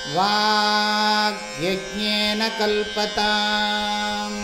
वाग्यज्ञेन कल्पताम्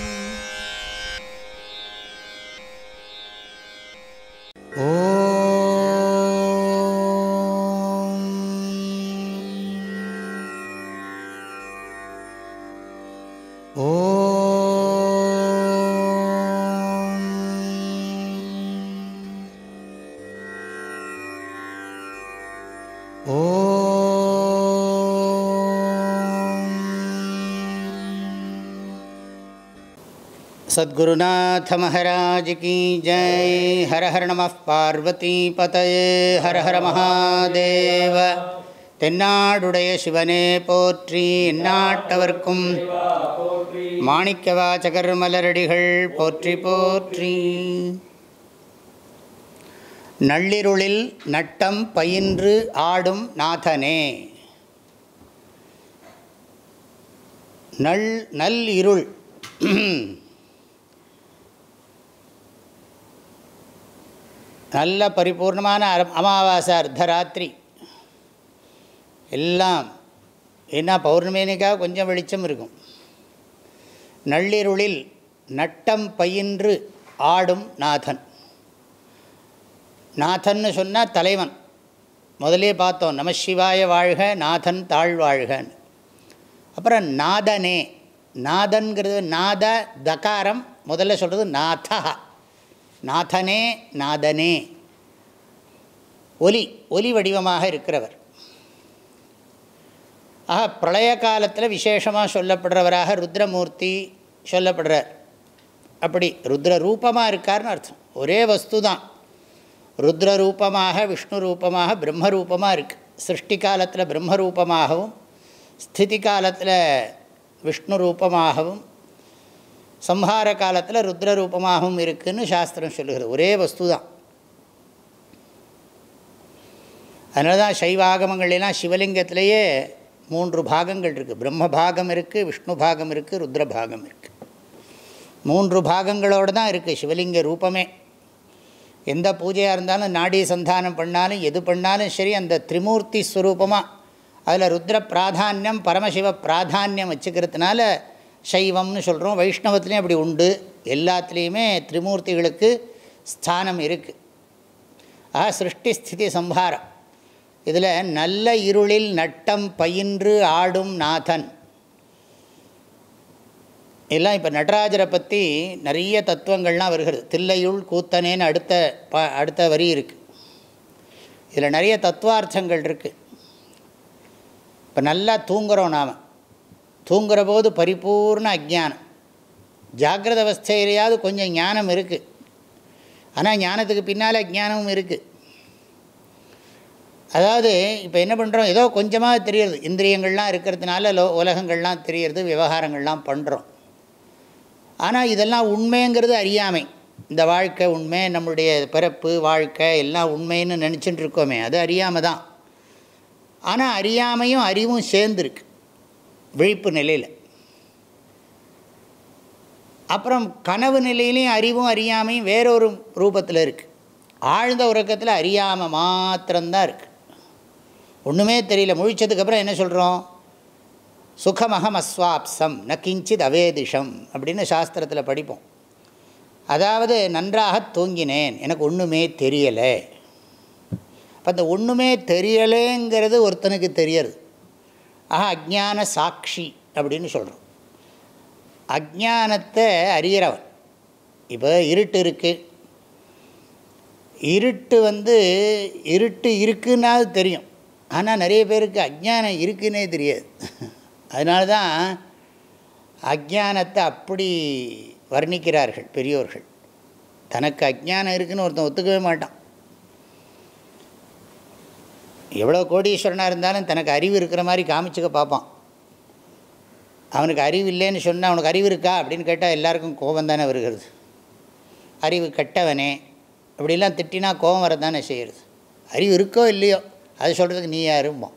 सद्गुरुनाथ महाराज की जय हर हर नमः பார்வதி பதயே ஹர ஹர மகாதேவ தென்னாடுடைய சிவனே போற்றி எந்நாட்டவர்க்கும் மாணிக்கவாச்சகர் மலரடிகள் போற்றி போற்றி நள்ளிருளில் நட்டம் பயின்று ஆடும் நாதனே நல் நல் இருள் நல்ல பரிபூர்ணமான அர- அமாவாசை அர்த்தராத்திரி எல்லாம் ஏன்னா பௌர்ணமினிக்காக கொஞ்சம் வெளிச்சம் இருக்கும் நள்ளிருளில் நட்டம் பயின்று ஆடும் நாதன் நாதன்னு சொன்னால் தலைவன் முதலே பார்த்தோம் நம சிவாய வாழ்க நாதன் தாழ்வாழ்கன்னு அப்புறம் நாதனே நாதன்கிறது நாத தகாரம் முதல்ல சொல்கிறது நாதா நாதனே நாதனே ஒலி ஒலி வடிவமாக இருக்கிறவர் ஆக பிரளய காலத்தில் விசேஷமாக சொல்லப்படுறவராக ருத்ரமூர்த்தி சொல்லப்படுறார் அப்படி ருத்ர ரூபமாக இருக்கார்னு அர்த்தம் ஒரே வஸ்து தான் ருத்ர ரூபமாக விஷ்ணு ரூபமாக பிரம்ம ரூபமாக இருக்குது சிருஷ்டி காலத்தில் பிரம்ம ரூபமாகவும் ஸ்திதி காலத்தில் விஷ்ணு ரூபமாகவும் சம்ஹார காலத்தில் ருத்ர ரூபமாகவும் இருக்குன்னு சாஸ்திரம் சொல்லுகிறது ஒரே வஸ்து தான் அதனால தான் சைவாகமங்கள்லாம் சிவலிங்கத்திலேயே மூன்று பாகங்கள் இருக்குது பிரம்ம பாகம் இருக்குது விஷ்ணு பாகம் இருக்குது ருத்ர பாகம் இருக்குது மூன்று பாகங்களோடு தான் இருக்குது சிவலிங்க ரூபமே எந்த பூஜையாக இருந்தாலும் நாடி சந்தானம் பண்ணாலும் எது பண்ணாலும் சரி அந்த திரிமூர்த்தி ஸ்வரூபமாக அதில் ருத்ர பிராதானியம் பரமசிவ பிராதானியம் வச்சுக்கிறதுனால சைவம்னு சொல்கிறோம் வைஷ்ணவத்துலேயும் அப்படி உண்டு எல்லாத்துலேயுமே திரிமூர்த்திகளுக்கு ஸ்தானம் இருக்குது ஆக சிருஷ்டி ஸ்திதி சம்ஹாரம் இதில் நல்ல இருளில் நட்டம் பயின்று ஆடும் நாதன் எல்லாம் இப்போ நடராஜரை பற்றி நிறைய தத்துவங்கள்லாம் வருகிறது தில்லையுள் கூத்தனேன்னு அடுத்த ப அடுத்த வரி இருக்குது இதில் நிறைய தத்துவார்த்தங்கள் இருக்குது இப்போ நல்லா தூங்குகிறோம் நாம் தூங்குற போது பரிபூர்ண அஜானம் ஜாகிரத அவஸ்தையிலையாவது கொஞ்சம் ஞானம் இருக்குது ஆனால் ஞானத்துக்கு பின்னால் அஜானமும் இருக்குது அதாவது இப்போ என்ன பண்ணுறோம் ஏதோ கொஞ்சமாக தெரியறது இந்திரியங்கள்லாம் இருக்கிறதுனால லோ உலகங்கள்லாம் தெரியறது விவகாரங்கள்லாம் பண்ணுறோம் ஆனால் இதெல்லாம் உண்மைங்கிறது அறியாமை இந்த வாழ்க்கை உண்மை நம்மளுடைய பிறப்பு வாழ்க்கை எல்லாம் உண்மைன்னு நினச்சிட்டு இருக்கோமே அது அறியாமை தான் ஆனால் அறியாமையும் அறிவும் சேர்ந்துருக்கு விழிப்பு நிலையில் அப்புறம் கனவு நிலையிலையும் அறிவும் அறியாமையும் வேறொரு ரூபத்தில் இருக்குது ஆழ்ந்த உறக்கத்தில் அறியாமை மாத்திரம்தான் இருக்குது ஒன்றுமே தெரியல முழிச்சதுக்கப்புறம் என்ன சொல்கிறோம் சுகமகம் அஸ்வாப்சம் ந கிஞ்சித் அவேதிஷம் அப்படின்னு சாஸ்திரத்தில் படிப்போம் அதாவது நன்றாக தூங்கினேன் எனக்கு ஒன்றுமே தெரியலை அப்போ அந்த ஒன்றுமே தெரியலேங்கிறது ஒருத்தனுக்கு தெரியறது ஆஹா அஜான சாட்சி அப்படின்னு சொல்கிறோம் அஜானத்தை அறிகிறவன் இப்போ இருட்டு இருக்குது இருட்டு வந்து இருட்டு இருக்குன்னா தெரியும் ஆனால் நிறைய பேருக்கு அஜ்ஞானம் இருக்குன்னே தெரியாது அதனால தான் அஜானத்தை அப்படி வர்ணிக்கிறார்கள் பெரியோர்கள் தனக்கு அஜ்ஞானம் இருக்குன்னு ஒருத்தன் ஒத்துக்கவே மாட்டான் எவ்வளோ கோடீஸ்வரனாக இருந்தாலும் தனக்கு அறிவு இருக்கிற மாதிரி காமிச்சுக்க பார்ப்பான் அவனுக்கு அறிவு இல்லைன்னு சொன்னால் அவனுக்கு அறிவு இருக்கா அப்படின்னு கேட்டால் எல்லாருக்கும் கோபம் தானே வருகிறது அறிவு கெட்டவனே அப்படிலாம் திட்டினா கோபம் வரதானே செய்கிறது அறிவு இருக்கோ இல்லையோ அது சொல்கிறதுக்கு நீ யாரும்போம்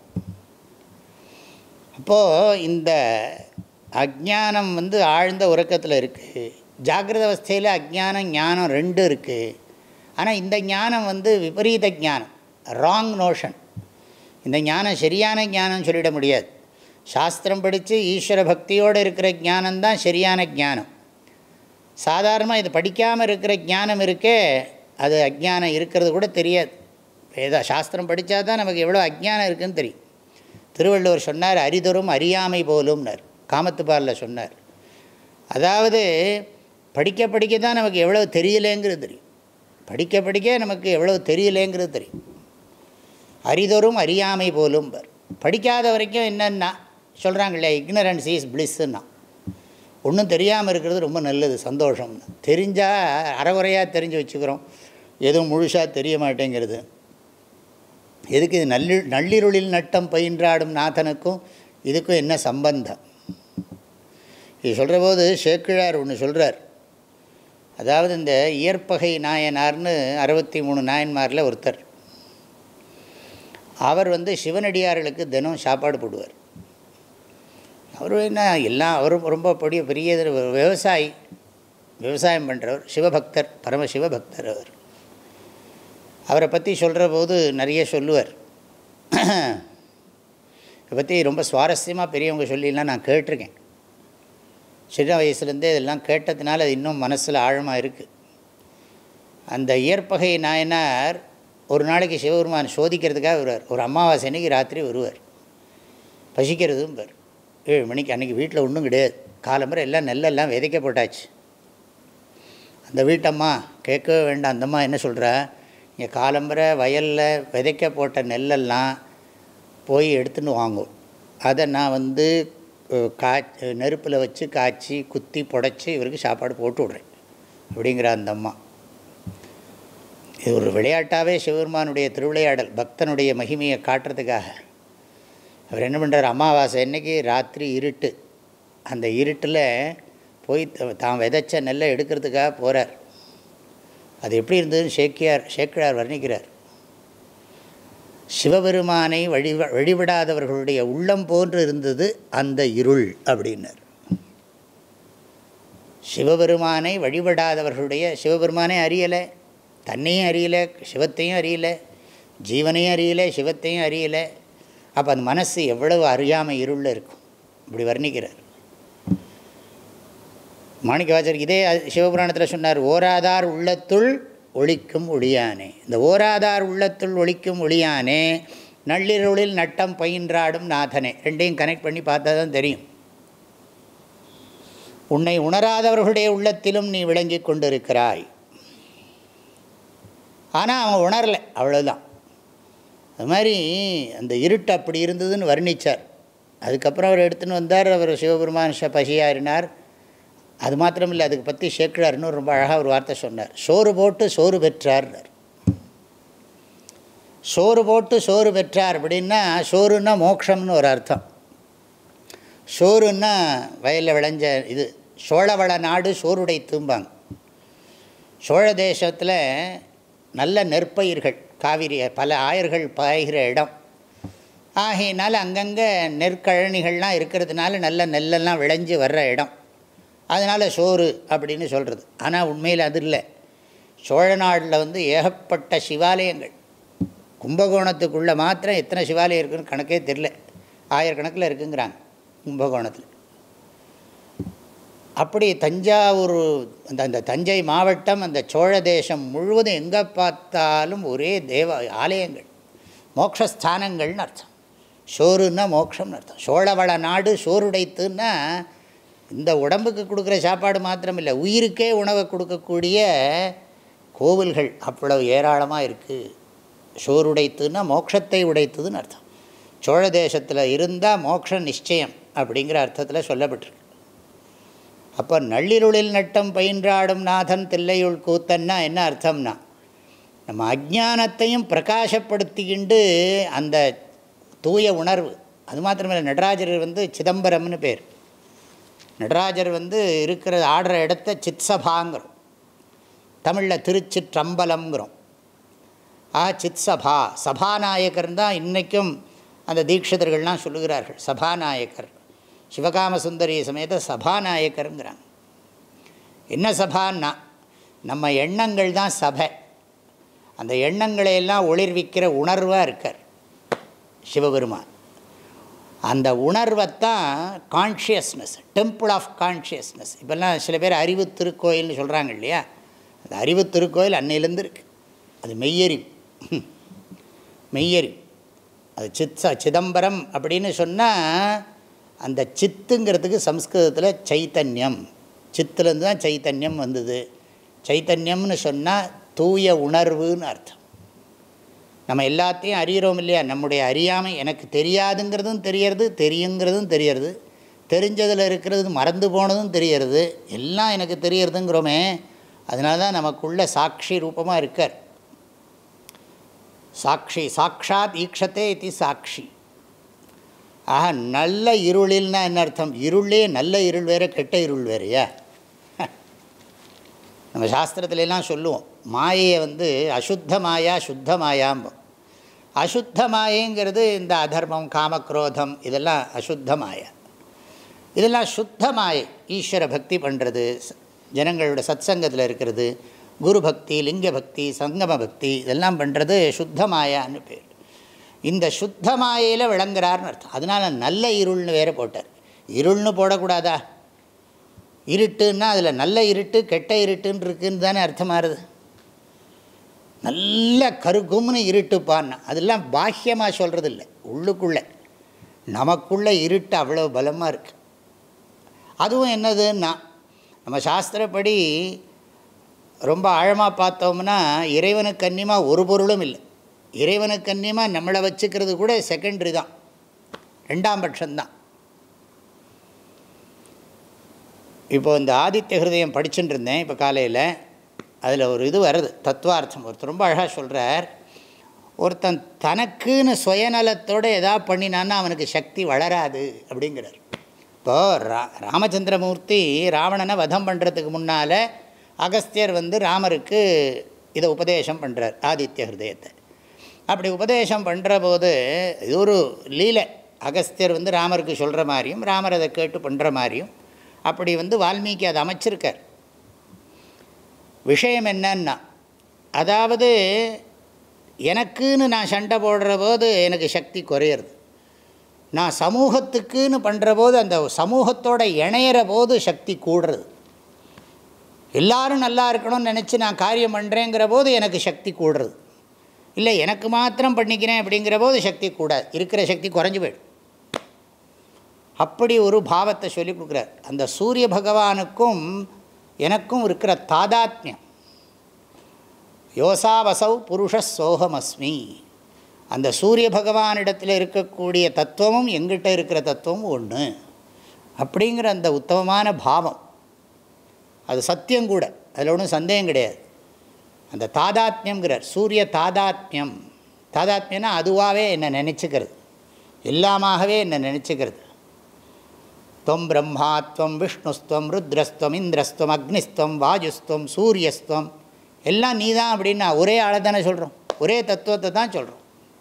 அப்போது இந்த அஜானம் வந்து ஆழ்ந்த உறக்கத்தில் இருக்குது ஜாகிரத அவஸ்தையில் அஜானம் ஞானம் ரெண்டும் இருக்குது ஆனால் இந்த ஞானம் வந்து விபரீத ஞானம் ராங் நோஷன் இந்த ஞானம் சரியான ஞானம் சொல்லிட முடியாது சாஸ்திரம் படித்து ஈஸ்வர பக்தியோடு இருக்கிற ஞானம்தான் சரியான ஞானம் சாதாரணமாக இது படிக்காமல் இருக்கிற ஞானம் இருக்கே அது அஜ்ஞானம் இருக்கிறது கூட தெரியாது வேதா சாஸ்திரம் படித்தா தான் நமக்கு எவ்வளோ அஜ்ஞானம் இருக்குதுன்னு தெரியும் திருவள்ளுவர் சொன்னார் அரிதொரும் அறியாமை போலும்னார் காமத்துப்பாலில் சொன்னார் அதாவது படிக்க படிக்க தான் நமக்கு எவ்வளோ தெரியலேங்கிறது தெரியும் படிக்க படிக்க நமக்கு எவ்வளோ தெரியலேங்கிறது தெரியும் அரிதொரும் அறியாமை போலும் பர் படிக்காத வரைக்கும் என்னென்னா சொல்கிறாங்க இல்லையா இக்னரன்ஸ் இஸ் பிளிஸ்ன்னா ஒன்றும் தெரியாமல் இருக்கிறது ரொம்ப நல்லது சந்தோஷம்னு தெரிஞ்சால் அறகுறையாக தெரிஞ்சு வச்சுக்கிறோம் எதுவும் முழுசாக தெரிய மாட்டேங்கிறது எதுக்கு இது நல்லி நள்ளிருளில் நட்டம் பயின்றாடும் நாதனுக்கும் இதுக்கும் என்ன சம்பந்தம் இது சொல்கிற போது சேக்கிழார் ஒன்று சொல்கிறார் அதாவது இந்த இயற்பகை நாயனார்னு அறுபத்தி மூணு நாயன்மாரில் ஒருத்தர் அவர் வந்து சிவனடியார்களுக்கு தினம் சாப்பாடு போடுவார் அவர் என்ன எல்லாம் அவரும் ரொம்ப பெரிய பெரிய விவசாயி விவசாயம் பண்ணுறவர் சிவபக்தர் பரம சிவபக்தர் அவர் அவரை பற்றி சொல்கிற போது நிறைய சொல்லுவார் இதை பற்றி ரொம்ப சுவாரஸ்யமாக பெரியவங்க சொல்லிலாம் நான் கேட்டிருக்கேன் சின்ன வயசுலேருந்தே இதெல்லாம் கேட்டதுனால அது இன்னும் மனசில் ஆழமாக இருக்குது அந்த இயற்பகை நாயனார் ஒரு நாளைக்கு சிவபெருமான் சோதிக்கிறதுக்காக வருவார் ஒரு அமாவாசை அன்னைக்கு ராத்திரி வருவார் பசிக்கிறதும் பார் ஏழு மணிக்கு அன்றைக்கி வீட்டில் ஒன்றும் கிடையாது காலம்பரை எல்லாம் நெல்லெல்லாம் விதைக்க போட்டாச்சு அந்த வீட்டம்மா கேட்கவே வேண்டாம் அந்தம்மா என்ன சொல்கிறா இங்கே காலம்பரை வயலில் விதைக்க போட்ட நெல்லெல்லாம் போய் எடுத்துன்னு வாங்கும் அதை நான் வந்து கா நெருப்பில் வச்சு காய்ச்சி குத்தி புடச்சி இவருக்கு சாப்பாடு போட்டு விட்றேன் அப்படிங்கிற அந்த அம்மா இது ஒரு விளையாட்டாகவே சிவபெருமானுடைய திருவிளையாடல் பக்தனுடைய மகிமையை காட்டுறதுக்காக அவர் என்ன பண்ணுறார் அமாவாசை அன்னைக்கு ராத்திரி இருட்டு அந்த இருட்டில் போய் தான் விதைச்ச நெல்லை எடுக்கிறதுக்காக போகிறார் அது எப்படி இருந்ததுன்னு சேக்கியார் சேக்கிழார் வர்ணிக்கிறார் சிவபெருமானை வழி வழிவிடாதவர்களுடைய உள்ளம் போன்று இருந்தது அந்த இருள் அப்படின்னார் சிவபெருமானை வழிபடாதவர்களுடைய சிவபெருமானே அறியலை தன்னையும் அறியலை சிவத்தையும் அறியலை ஜீவனையும் அறியலை சிவத்தையும் அறியலை அப்போ அந்த மனசு எவ்வளவு அறியாமல் இருளில் இருக்கும் இப்படி வர்ணிக்கிறார் மாணிக்கவாச்சர் இதே சிவபுராணத்தில் சொன்னார் ஓராதார் உள்ளத்துள் ஒழிக்கும் ஒளியானே இந்த ஓராதார் உள்ளத்துள் ஒழிக்கும் ஒளியானே நள்ளிருளில் நட்டம் பயின்றாடும் நாதனே ரெண்டையும் கனெக்ட் பண்ணி பார்த்தா தான் தெரியும் உன்னை உணராதவர்களுடைய உள்ளத்திலும் நீ விளங்கி கொண்டிருக்கிறாய் ஆனால் அவன் உணரலை அவ்வளோதான் அது மாதிரி அந்த இருட்டு அப்படி இருந்ததுன்னு வர்ணித்தார் அதுக்கப்புறம் அவர் எடுத்துன்னு வந்தார் அவர் சிவபெருமான் பசியாறினார் அது மாத்திரம் இல்லை அதுக்கு பற்றி சேர்க்கிறார் இன்னும் ரொம்ப அழகாக ஒரு வார்த்தை சொன்னார் சோறு போட்டு சோறு பெற்றார்னார் சோறு போட்டு சோறு பெற்றார் அப்படின்னா சோறுன்னா மோக்ஷம்னு ஒரு அர்த்தம் சோறுன்னா வயலில் விளைஞ்ச இது சோழவள நாடு சோறுடை தூம்பாங்க சோழ தேசத்தில் நல்ல நெற்பயிர்கள் காவிரி பல ஆயர்கள் பாய்கிற இடம் ஆகையினால் அங்கங்கே நெற்கழனிகள்லாம் இருக்கிறதுனால நல்ல நெல்லெல்லாம் விளைஞ்சு வர்ற இடம் அதனால் சோறு அப்படின்னு சொல்கிறது ஆனால் உண்மையில் அது இல்லை சோழ நாட்டில் வந்து ஏகப்பட்ட சிவாலயங்கள் கும்பகோணத்துக்குள்ளே மாத்திரம் எத்தனை சிவாலயம் இருக்குதுன்னு கணக்கே தெரில ஆயிரக்கணக்கில் இருக்குங்கிறாங்க கும்பகோணத்தில் அப்படி தஞ்சாவூர் அந்த அந்த தஞ்சை மாவட்டம் அந்த சோழ தேசம் முழுவதும் எங்கே பார்த்தாலும் ஒரே தேவ ஆலயங்கள் மோக்ஷஸ்தானங்கள்னு அர்த்தம் சோறுன்னா மோக்ஷம்னு அர்த்தம் சோழவள நாடு சோறுடைத்துன்னா இந்த உடம்புக்கு கொடுக்குற சாப்பாடு மாத்திரம் இல்லை உயிருக்கே உணவை கொடுக்கக்கூடிய கோவில்கள் அவ்வளவு ஏராளமாக இருக்குது சோறுடைத்துன்னா மோட்சத்தை உடைத்ததுன்னு அர்த்தம் சோழ தேசத்தில் இருந்தால் மோட்ச நிச்சயம் அப்படிங்கிற அர்த்தத்தில் சொல்லப்பட்டிருக்கு அப்போ நள்ளிருளில் நட்டம் பயின்றாடும் நாதன் தில்லையுள் கூத்தன்னா என்ன அர்த்தம்னா நம்ம அஜானத்தையும் பிரகாசப்படுத்திக்கிண்டு அந்த தூய உணர்வு அது மாத்திரமில்லை நடராஜர் வந்து சிதம்பரம்னு பேர் நடராஜர் வந்து இருக்கிற ஆடுற இடத்த சித்சபாங்கிறோம் தமிழில் திருச்சிற்றம்பலம்ங்கிறோம் ஆ சித் சபா சபாநாயகர் தான் இன்றைக்கும் அந்த தீட்சிதர்கள்லாம் சொல்லுகிறார்கள் சபாநாயகர் சிவகாம சுந்தரி சமேத சபாநாயக்கருங்கிறாங்க என்ன சபான்னா நம்ம எண்ணங்கள் தான் சபை அந்த எண்ணங்களையெல்லாம் ஒளிர்விக்கிற உணர்வாக இருக்கார் சிவபெருமான் அந்த உணர்வைத்தான் கான்ஷியஸ்னஸ் டெம்பிள் ஆஃப் கான்ஷியஸ்னஸ் இப்போல்லாம் சில பேர் அறிவு திருக்கோயில்னு சொல்கிறாங்க இல்லையா அந்த அறிவு திருக்கோயில் அன்னையிலேருந்து இருக்குது அது மெய்யறிவு மெய்யறிவு அது சித் சிதம்பரம் அப்படின்னு சொன்னால் அந்த சித்துங்கிறதுக்கு சம்ஸ்கிருதத்தில் சைத்தன்யம் சித்துலேருந்து தான் சைத்தன்யம் வந்தது சைத்தன்யம்னு சொன்னால் தூய உணர்வுன்னு அர்த்தம் நம்ம எல்லாத்தையும் அறிகிறோம் இல்லையா நம்முடைய அறியாமை எனக்கு தெரியாதுங்கிறதும் தெரியறது தெரியுங்கிறதும் தெரியறது தெரிஞ்சதில் இருக்கிறது மறந்து போனதும் தெரியறது எல்லாம் எனக்கு தெரியறதுங்கிறோமே அதனால தான் நமக்குள்ள சாட்சி ரூபமாக இருக்கார் சாட்சி சாட்சாத் ஈக்ஷத்தே இது சாட்சி ஆக நல்ல இருளில்னா என்ன அர்த்தம் இருளே நல்ல இருள் வேறு கெட்ட இருள் வேறையா நம்ம சாஸ்திரத்துலலாம் சொல்லுவோம் மாயையை வந்து அசுத்த மாயா சுத்த மாயாம்போம் அசுத்த மாயங்கிறது இந்த அதர்மம் காமக்ரோதம் இதெல்லாம் அசுத்த மாயா இதெல்லாம் சுத்த மாயை ஈஸ்வர பக்தி பண்ணுறது ஜனங்களோட சத் சங்கத்தில் இருக்கிறது குரு பக்தி லிங்க பக்தி சங்கம பக்தி இதெல்லாம் பண்ணுறது சுத்த மாயான்னு பேர் இந்த சுத்த மாயையில் விளங்குறாருன்னு அர்த்தம் அதனால் நல்ல இருள்னு வேறு போட்டார் இருள்னு போடக்கூடாதா இருட்டுன்னா அதில் நல்ல இருட்டு கெட்ட இருட்டுன்னு இருக்குன்னு தானே அர்த்தமாகுது நல்ல கருகும்னு இருட்டுப்பான்னா அதெல்லாம் பாஹ்யமாக சொல்கிறது இல்லை உள்ளுக்குள்ளே நமக்குள்ளே இருட்டு அவ்வளோ பலமாக இருக்குது அதுவும் என்னதுன்னா நம்ம சாஸ்திரப்படி ரொம்ப ஆழமாக பார்த்தோம்னா இறைவனுக்கு அந்நியமாக ஒரு பொருளும் இல்லை இறைவனுக்கு அந்நியமாக நம்மளை வச்சுக்கிறது கூட செகண்டரி தான் ரெண்டாம் பட்சம்தான் இப்போ இந்த ஆதித்ய ஹிருதயம் படிச்சுட்டு இருந்தேன் இப்போ காலையில் அதில் ஒரு இது வருது தத்துவார்த்தம் ஒருத்தர் ரொம்ப அழகாக சொல்கிறார் ஒருத்தன் தனக்குன்னு சுயநலத்தோடு எதாவது பண்ணினான்னா அவனுக்கு சக்தி வளராது அப்படிங்கிறார் இப்போது ரா ராமச்சந்திரமூர்த்தி ராவணனை வதம் பண்ணுறதுக்கு முன்னால் அகஸ்தியர் வந்து ராமருக்கு இதை உபதேசம் பண்ணுறார் ஆதித்ய ஹிருதயத்தை அப்படி உபதேசம் பண்ணுற போது இது ஒரு லீலை அகஸ்தியர் வந்து ராமருக்கு சொல்கிற மாதிரியும் ராமர் அதை கேட்டு பண்ணுற மாதிரியும் அப்படி வந்து வால்மீகி அதை அமைச்சிருக்கார் விஷயம் என்னன்னா அதாவது எனக்குன்னு நான் சண்டை போடுற போது எனக்கு சக்தி குறையிறது நான் சமூகத்துக்குன்னு பண்ணுற போது அந்த சமூகத்தோட இணையிற போது சக்தி கூடுறது எல்லாரும் நல்லா இருக்கணும்னு நினச்சி நான் காரியம் பண்ணுறேங்கிற போது எனக்கு சக்தி கூடுறது இல்லை எனக்கு மாத்திரம் பண்ணிக்கிறேன் அப்படிங்கிற போது சக்தி கூடாது இருக்கிற சக்தி குறைஞ்சி போயிடும் அப்படி ஒரு பாவத்தை சொல்லி கொடுக்குறார் அந்த சூரிய பகவானுக்கும் எனக்கும் இருக்கிற தாதாத்மியம் யோசாவசௌ புருஷ சோகமஸ்மி அந்த சூரிய பகவானிடத்தில் இருக்கக்கூடிய தத்துவமும் எங்கிட்ட இருக்கிற தத்துவமும் ஒன்று அப்படிங்கிற அந்த உத்தமமான பாவம் அது சத்தியம் கூட அதில் ஒன்றும் சந்தேகம் கிடையாது அந்த தாதாத்மியங்கிறார் சூரிய தாதாத்மியம் தாதாத்மியம்னா அதுவாகவே என்னை நினச்சிக்கிறது எல்லாமாகவே என்னை நினச்சிக்கிறது துவம் பிரம்மாத்வம் விஷ்ணுஸ்துவம் ருத்ரஸ்துவம் இந்திரஸ்துவம் அக்னிஸ்துவம் வாயுஸ்துவம் சூரியஸ்துவம் எல்லாம் நீ தான் அப்படின்னா ஒரே ஆளை தானே சொல்கிறோம் ஒரே தத்துவத்தை தான் சொல்கிறோம்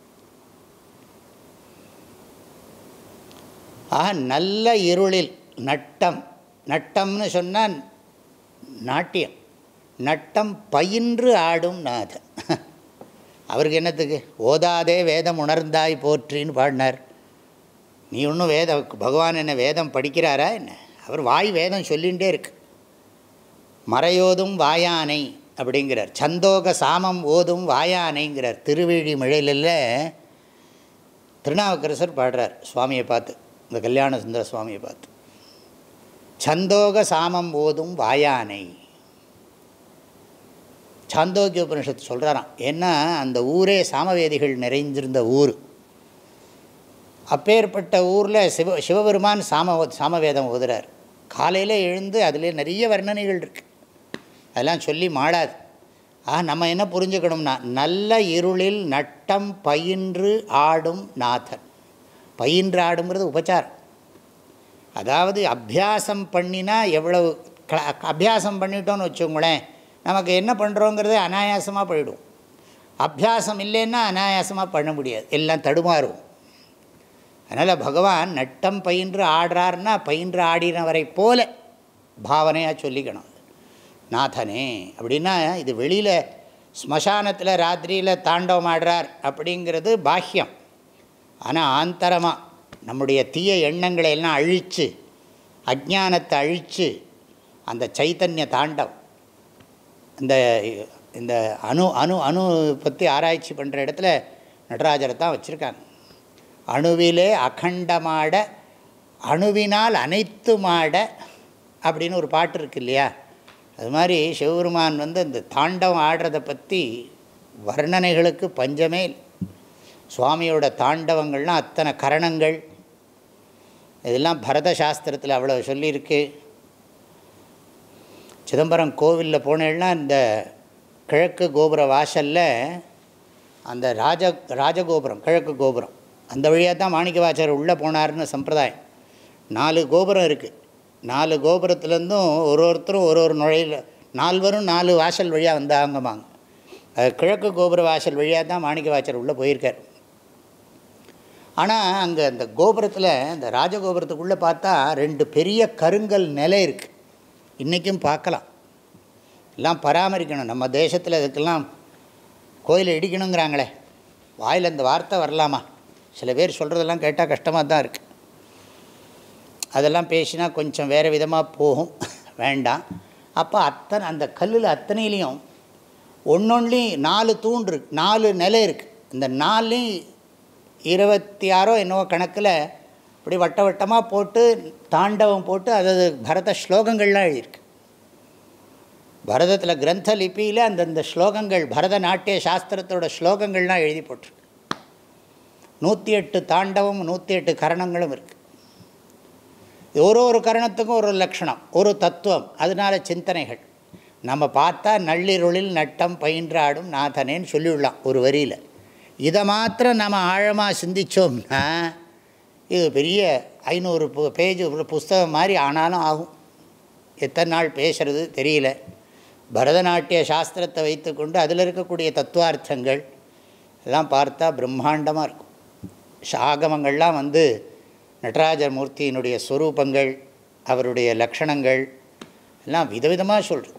ஆக நல்ல இருளில் நட்டம் நட்டம்னு சொன்னால் நாட்டியம் நட்டம் பயின்று ஆடும் நாதன் அவருக்கு என்னத்துக்கு ஓதாதே வேதம் உணர்ந்தாய் போற்றின்னு பாடினார் நீ ஒன்றும் வேத பகவான் என்ன வேதம் படிக்கிறாரா என்ன அவர் வாய் வேதம் சொல்லிகிட்டே இருக்கு மறையோதும் வாயானை அப்படிங்கிறார் சந்தோக சாமம் ஓதும் வாயானைங்கிறார் திருவிழி மழையில் திருநாவுக்கரசர் பாடுறார் சுவாமியை பார்த்து இந்த கல்யாண சுந்தர சுவாமியை பார்த்து சந்தோக சாமம் ஓதும் வாயானை சாந்தோக்கிய உபனிஷத்து சொல்கிறாராம் ஏன்னா அந்த ஊரே சாமவேதிகள் நிறைஞ்சிருந்த ஊர் அப்பேற்பட்ட ஊரில் சிவ சிவபெருமான் சாம சாமவேதம் ஓதுறார் காலையில் எழுந்து அதில் நிறைய வர்ணனைகள் இருக்குது அதெல்லாம் சொல்லி மாடாது ஆ நம்ம என்ன புரிஞ்சுக்கணும்னா நல்ல இருளில் நட்டம் பயின்று ஆடும் நாதன் பயின்று ஆடுங்கிறது உபச்சாரம் அதாவது அபியாசம் பண்ணினா எவ்வளவு அபியாசம் பண்ணிட்டோன்னு வச்சுக்கோங்களேன் நமக்கு என்ன பண்ணுறோங்கிறது அனாயாசமாக போயிடும் அபியாசம் இல்லைன்னா அனாயாசமாக பண்ண முடியாது எல்லாம் தடுமாறும் அதனால் பகவான் நட்டம் பயின்று ஆடுறாருன்னா பயின்று ஆடினவரை போல பாவனையாக சொல்லிக்கணும் நாதனே அப்படின்னா இது வெளியில் ஸ்மசானத்தில் ராத்திரியில் தாண்டவம் ஆடுறார் அப்படிங்கிறது பாஹ்யம் ஆனால் ஆந்தரமாக நம்முடைய தீய எண்ணங்களை எல்லாம் அழித்து அஜானத்தை அழித்து அந்த சைத்தன்ய தாண்டம் இந்த இந்த அணு அணு அணு பற்றி ஆராய்ச்சி பண்ணுற இடத்துல நடராஜரை தான் வச்சுருக்காங்க அணுவிலே அகண்டமாட அணுவினால் அனைத்து மாட அப்படின்னு ஒரு பாட்டு இருக்கு இல்லையா அது மாதிரி சிவபெருமான் வந்து இந்த தாண்டவம் ஆடுறதை பற்றி வர்ணனைகளுக்கு பஞ்சமே இல்லை சுவாமியோட தாண்டவங்கள்லாம் அத்தனை கரணங்கள் இதெல்லாம் பரத சாஸ்திரத்தில் அவ்வளோ சொல்லியிருக்கு சிதம்பரம் கோவிலில் போனேன்னா இந்த கிழக்கு கோபுர வாசலில் அந்த ராஜ ராஜகோபுரம் கிழக்கு கோபுரம் அந்த வழியாக தான் மாணிக்கவாச்சர் உள்ளே போனார்னு சம்பிரதாயம் நாலு கோபுரம் இருக்குது நாலு கோபுரத்துலேருந்தும் ஒரு ஒருத்தரும் ஒரு ஒரு நுழையில் நால்வரும் நாலு வாசல் வழியாக வந்தாங்கம்மாங்க அது கிழக்கு கோபுர வாசல் வழியாக தான் மாணிக்கவாச்சர் உள்ளே போயிருக்கார் ஆனால் அங்கே அந்த கோபுரத்தில் அந்த ராஜகோபுரத்துக்குள்ளே பார்த்தா ரெண்டு பெரிய கருங்கல் நிலை இருக்குது இன்றைக்கும் பார்க்கலாம் எல்லாம் பராமரிக்கணும் நம்ம தேசத்தில் இதுக்கெல்லாம் கோயிலை இடிக்கணுங்கிறாங்களே வாயில் அந்த வார்த்தை வரலாமா சில பேர் சொல்கிறதெல்லாம் கேட்டால் கஷ்டமாக தான் இருக்குது அதெல்லாம் பேசினா கொஞ்சம் வேறு விதமாக போகும் வேண்டாம் அப்போ அத்தனை அந்த கல்லில் அத்தனையிலையும் ஒன்றொன்லையும் நாலு தூண் இருக்கு நாலு நிலை இருக்குது இந்த நாலுலேயும் இருபத்தி ஆறோ என்னவோ கணக்கில் இப்படி வட்ட வட்டமாக போட்டு தாண்டவம் போட்டு அதாவது பரத ஸ்லோகங்கள்லாம் எழுதியிருக்கு பரதத்தில் கிரந்த லிபியில் அந்தந்த ஸ்லோகங்கள் பரதநாட்டிய சாஸ்திரத்தோட ஸ்லோகங்கள்லாம் எழுதி போட்டிருக்கு நூற்றி எட்டு தாண்டவம் நூற்றி எட்டு கரணங்களும் இருக்குது ஒரு ஒரு கரணத்துக்கும் ஒரு லட்சணம் ஒரு தத்துவம் அதனால சிந்தனைகள் நம்ம பார்த்தா நள்ளிருளில் நட்டம் பயின்றாடும் நாதனேன்னு சொல்லிவிடலாம் ஒரு வரியில் இதை மாத்திரம் நம்ம ஆழமாக சிந்தித்தோம்னா இது பெரிய ஐநூறு பேஜ் புஸ்தகம் மாதிரி ஆனாலும் ஆகும் எத்தனை நாள் பேசுகிறது தெரியல பரதநாட்டிய சாஸ்திரத்தை வைத்துக்கொண்டு அதில் இருக்கக்கூடிய தத்துவார்த்தங்கள் எல்லாம் பார்த்தா பிரம்மாண்டமாக இருக்கும் ஆகமங்கள்லாம் வந்து நடராஜர் மூர்த்தியினுடைய ஸ்வரூபங்கள் அவருடைய லக்ஷணங்கள் எல்லாம் விதவிதமாக சொல்கிறது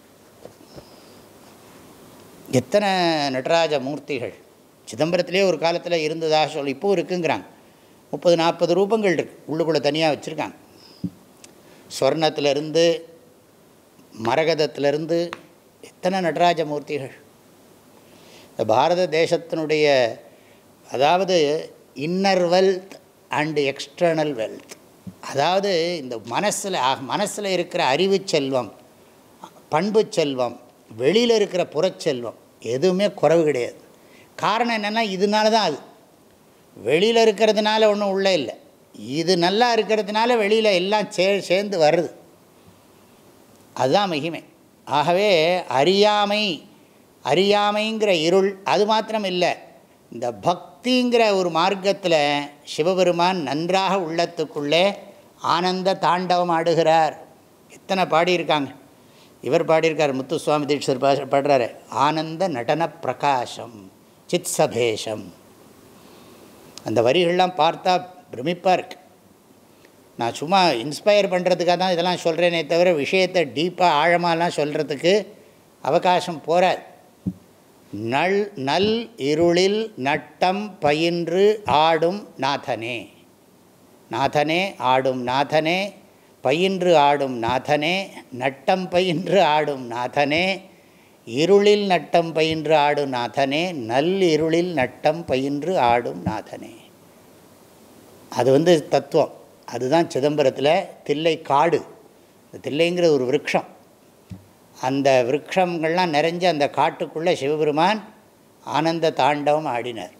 எத்தனை நடராஜ மூர்த்திகள் சிதம்பரத்திலே ஒரு காலத்தில் இருந்ததாக சொல்லி இப்போவும் இருக்குங்கிறாங்க முப்பது நாற்பது ரூபங்கள் இருக்குது உள்ளுக்குள்ளே தனியாக வச்சுருக்காங்க ஸ்வர்ணத்திலிருந்து மரகதத்திலிருந்து எத்தனை நடராஜ மூர்த்திகள் இந்த பாரத தேசத்தினுடைய அதாவது inner wealth and external wealth அதாவது இந்த மனசில் மனசில் இருக்கிற அறிவு செல்வம் பண்பு செல்வம் வெளியில் இருக்கிற புறச்செல்வம் எதுவுமே குறவு கிடையாது காரணம் என்னென்னா இதனால தான் அது வெளியில் இருக்கிறதுனால ஒன்றும் உள்ளே இல்லை இது நல்லா இருக்கிறதுனால வெளியில் எல்லாம் சே சேர்ந்து வருது அதுதான் மகிமை ஆகவே அறியாமை அறியாமைங்கிற இருள் அது மாத்திரம் இல்லை இந்த பக்திங்கிற ஒரு மார்க்கத்தில் சிவபெருமான் நன்றாக உள்ளத்துக்குள்ளே ஆனந்த தாண்டவம் ஆடுகிறார் எத்தனை பாடியிருக்காங்க இவர் பாடியிருக்கார் முத்துசுவாமி தீட்சர் பாடுறாரு ஆனந்த நடன பிரகாசம் சித் சபேஷம் அந்த வரிகள்லாம் பார்த்தா பிரமிப்பாக இருக்கு நான் சும்மா இன்ஸ்பயர் பண்ணுறதுக்காக தான் இதெல்லாம் சொல்கிறேனே தவிர விஷயத்தை டீப்பாக ஆழமாலாம் சொல்கிறதுக்கு அவகாசம் போகாது நல் நல் இருளில் நட்டம் பயின்று ஆடும் நாதனே நாதனே ஆடும் நாதனே பயின்று ஆடும் நாதனே நட்டம் பயின்று ஆடும் நாதனே இருளில் நட்டம் பயின்று ஆடும் நாதனே நல் இருளில் நட்டம் பயின்று ஆடும் நாதனே அது வந்து தத்துவம் அதுதான் சிதம்பரத்தில் தில்லை காடு தில்லைங்கிற ஒரு விரக்ஷம் அந்த விரக்ஷங்கள்லாம் நிறைஞ்ச அந்த காட்டுக்குள்ளே சிவபெருமான் ஆனந்த தாண்டவம் ஆடினார்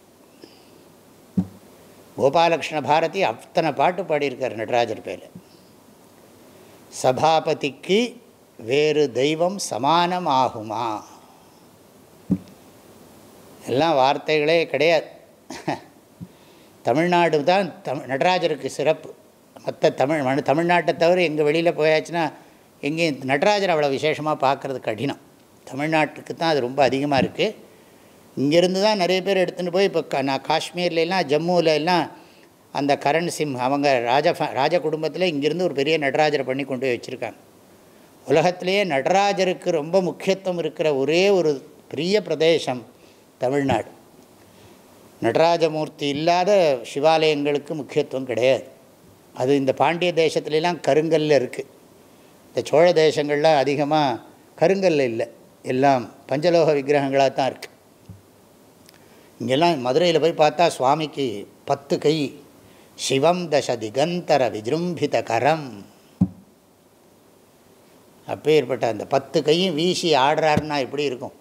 கோபாலகிருஷ்ண பாரதி அத்தனை பாட்டு பாடியிருக்கார் நடராஜர் பேர் சபாபதிக்கு வேறு தெய்வம் சமானம் ஆகுமா எல்லாம் வார்த்தைகளே கிடையாது தமிழ்நாடு தான் தமிழ் நடராஜருக்கு சிறப்பு மற்ற தமிழ் தமிழ்நாட்டை தவிர எங்கள் வெளியில் போயாச்சுன்னா எங்கேயும் நடராஜர் அவ்வளோ விசேஷமாக பார்க்குறது கடினம் தமிழ்நாட்டுக்கு தான் அது ரொம்ப அதிகமாக இருக்குது இங்கேருந்து தான் நிறைய பேர் எடுத்துகிட்டு போய் இப்போ நான் காஷ்மீர்லாம் ஜம்முவில் எல்லாம் அந்த கரண் சிம் அவங்க ராஜ ராஜ குடும்பத்தில் இங்கேருந்து ஒரு பெரிய நடராஜரை பண்ணி கொண்டு போய் வச்சுருக்காங்க உலகத்திலேயே நடராஜருக்கு ரொம்ப முக்கியத்துவம் இருக்கிற ஒரே ஒரு பெரிய பிரதேசம் தமிழ்நாடு நடராஜமூர்த்தி இல்லாத சிவாலயங்களுக்கு முக்கியத்துவம் கிடையாது அது இந்த பாண்டிய தேசத்துலலாம் கருங்கல்ல இருக்குது இந்த சோழ தேசங்களில் அதிகமாக கருங்கல்ல இல்லை எல்லாம் பஞ்சலோக விக்கிரகங்களாக தான் இருக்குது இங்கெல்லாம் மதுரையில் போய் பார்த்தா சுவாமிக்கு பத்து கை சிவம் தச திகந்தர விஜృంభిத கரம் அப்பேற்பட்ட அந்த பத்து கையும் வீசி ஆடுறாருன்னா எப்படி இருக்கும்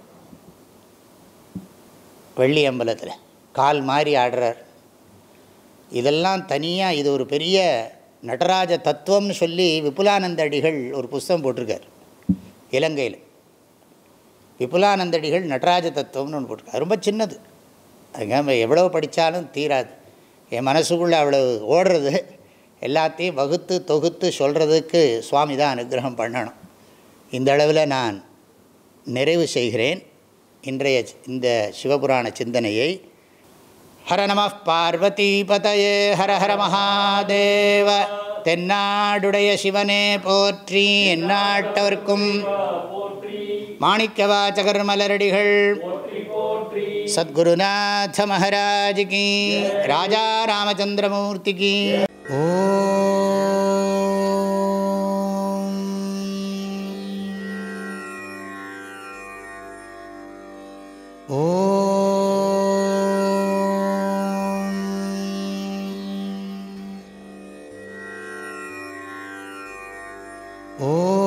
வெள்ளி அம்பலத்தில் கால் மாதிரி ஆடுறார் இதெல்லாம் தனியாக இது ஒரு பெரிய நடராஜ தத்துவம்னு சொல்லி விபுலானந்த அடிகள் ஒரு புஸ்தகம் போட்டிருக்கார் இலங்கையில் விபுலானந்த அடிகள் நடராஜ தத்துவம்னு ஒன்று போட்டிருக்கார் ரொம்ப சின்னது அதுக்காக எவ்வளோ படித்தாலும் தீராது என் மனசுக்குள்ளே அவ்வளோ ஓடுறது எல்லாத்தையும் வகுத்து தொகுத்து சொல்கிறதுக்கு சுவாமி தான் அனுகிரகம் பண்ணணும் இந்த அளவில் நான் நிறைவு செய்கிறேன் இன்றைய இந்த சிவபுராண சிந்தனையை ஹர நம பார்வதி பதயே ஹர ஹர மகாதேவ தென்னாடுடைய சிவனே போற்றி எந்நாட்டவர்க்கும் மாணிக்கவாச்சகர் மலரடிகள் சத்குருநாத மகாராஜ் கி ராஜா ராமச்சந்திரமூர்த்தி கி ஓ